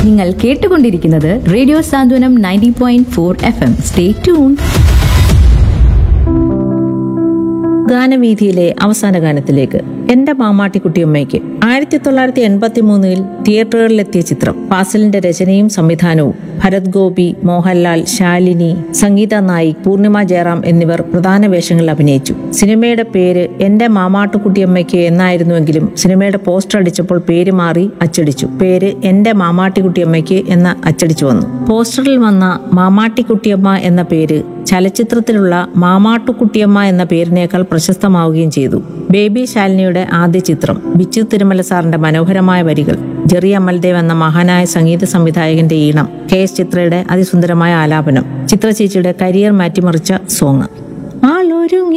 നിങ്ങൾ കേട്ടുകൊണ്ടിരിക്കുന്നത് radio Santhwanam ninety point four F M stay tune ഗാനവീഥിയിലെ അവസാന ഗാനത്തിലേക്ക് എന്റെ മാമാട്ടിക്കുട്ടിയമ്മയ്ക്ക് ആയിരത്തി തൊള്ളായിരത്തി എൺപത്തി മൂന്നിൽ തിയേറ്ററുകളിലെത്തിയ ചിത്രം ഫാസിലിന്റെ രചനയും സംവിധാനവും ഭരത് ഗോപി മോഹൻലാൽ ശാലിനി സംഗീത നായിക് പൂർണിമ ജയറാം എന്നിവർ പ്രധാന വേഷങ്ങളിൽ അഭിനയിച്ചു സിനിമയുടെ പേര് എന്റെ മാമാട്ടുകുട്ടിയമ്മയ്ക്ക് എന്നായിരുന്നുവെങ്കിലും സിനിമയുടെ പോസ്റ്റർ അടിച്ചപ്പോൾ പേര് മാറി അച്ചടിച്ചു പേര് എന്റെ മാമാട്ടിക്കുട്ടിയമ്മയ്ക്ക് എന്ന് അച്ചടിച്ചു വന്നു പോസ്റ്ററിൽ വന്ന മാമാട്ടിക്കുട്ടിയമ്മ എന്ന പേര് ചലച്ചിത്രത്തിലുള്ള മാമാട്ടുകുട്ടിയമ്മ എന്ന പേരിനേക്കാൾ പ്രശസ്തമാവുകയും ചെയ്തു ബേബി ശാലിനിയുടെ ആദ്യ ചിത്രം ബിച്ചു തിരുമല സാറിന്റെ മനോഹരമായ വരികൾ ജെറി അമൽദേവ് എന്ന മഹാനായ സംഗീത സംവിധായകന്റെ ഈണം കെ എസ് ചിത്രയുടെ അതിസുന്ദരമായ ആലാപനം ചിത്ര ചേച്ചിയുടെ കരിയർ മാറ്റിമറിച്ച സോങ് ആളൊരുങ്ങി